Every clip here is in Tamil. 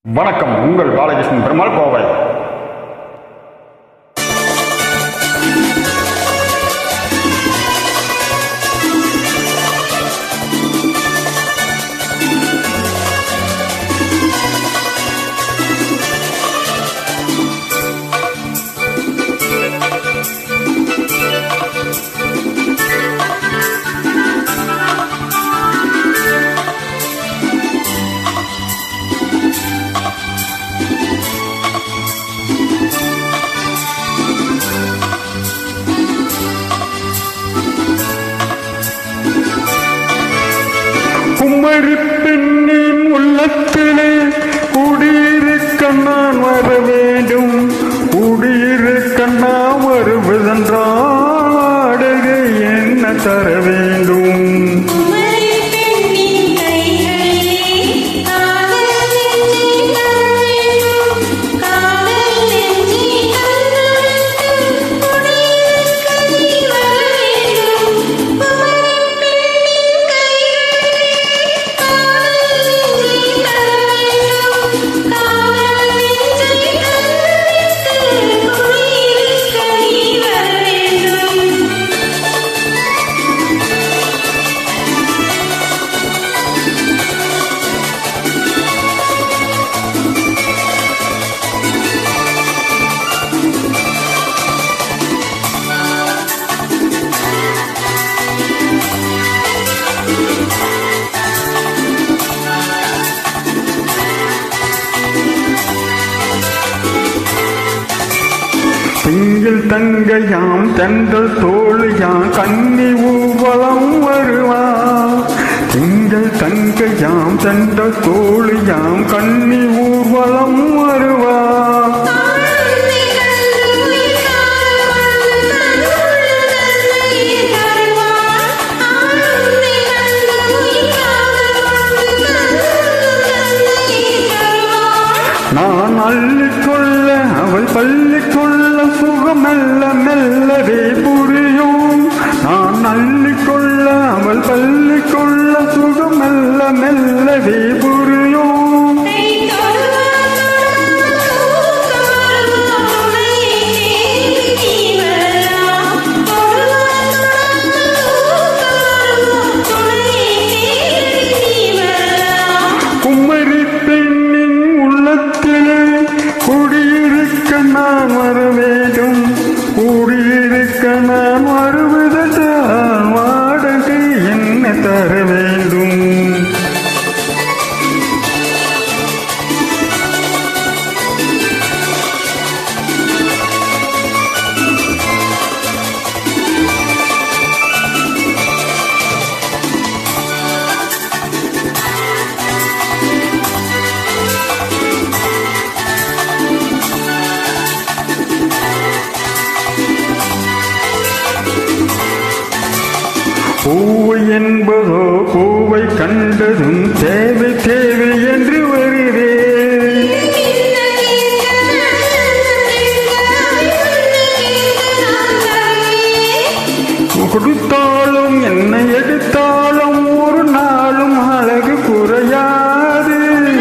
வணக்கம் உங்கள் பாலகிருஷ்ணன் பெருமாள் கோவை குமரி பெண்ணின் உள்ளத்திலே குடியிருக்க நான் வர வேண்டும் குடியிருக்க நான் வருவதென்றால் வாடகை என்ன தர வேண்டும் குமரி பெண்ணின் கைகளிலே காதல் நெஞ்சை தரவேண்டும் காதல் நெஞ்சை தந்தளித்து குடியிருக்க நீ வரவேண்டும் குமரி பெண்ணின் கைகளிலே காதல் நெஞ்சை தரவேண்டும் காதல் நெஞ்சை தந்தளித்து குடியிருக்க நீ வரவேண்டும் திங்கள் தங்கையாம் தென்றல் தோழியாம் கன்னி ஊவலம் வருவா திங்கள் தங்கையாம் தென்றல் தோழியாம் கன்னி ஊர்வலம் வருவா ஆளுமை கண்டு உயிர்காலம் தன்னுள்ள தன்னையே தருவார் ஆளுமை கண்டு உயிர்காலம் தன்னுள்ள தன்னையே தருவார் நான் அள்ளிக்கொள்ள அவள் பள்ளிக்கொள்ள சுகம் மெல்ல மெல்லவே புரியும் நான் அள்ளிக்கொள்ள அவள் பள்ளிக்கொள்ள சுகம் மெல்ல மெல்லவே புரியும் கை தொடுவார் தொடுவார் உன்னையே தேடி நீ வரலாம் தொடுவார் தொடுவார் உன்னையே தேடி நீ வரலாம் குமரி பெண்ணின் உள்ளத்திலே குடியிருக்க நான் வர வேண்டும் குடியிருக்க நான் வருவதென்றால் வாடகை என்ன தர வேண்டும் பூவை என்பதோ பூவை கண்டதும் தேவை தேவை என்று வருகிறேன் கொடுத்தாலும் என்னை எடுத்தாலும் ஒரு நாளும் அழகு குறையாது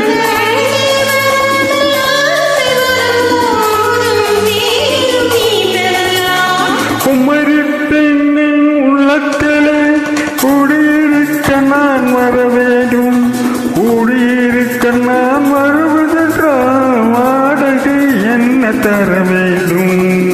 குமரி பெண்ணின் உள்ளத்திலே குடியிருக்க நான் வர வேண்டும் குடியிருக்க நான் வருவதென்றால் வாடகை என்ன தர வேண்டும்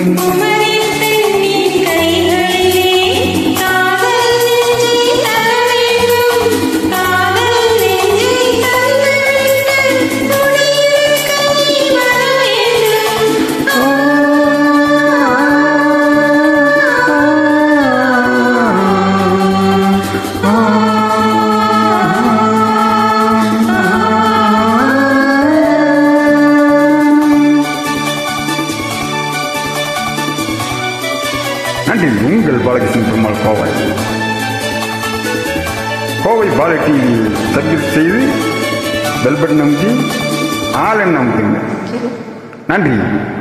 நன்றி உங்கள் பாலகிருஷ்ணன் பெருமாள் கோவை கோவை பால டிவி சப்ஸ்கிரைப் செய்து பெல் பட்டன் அமைத்தி ஆள் என்ன அமுக்குங்க நன்றி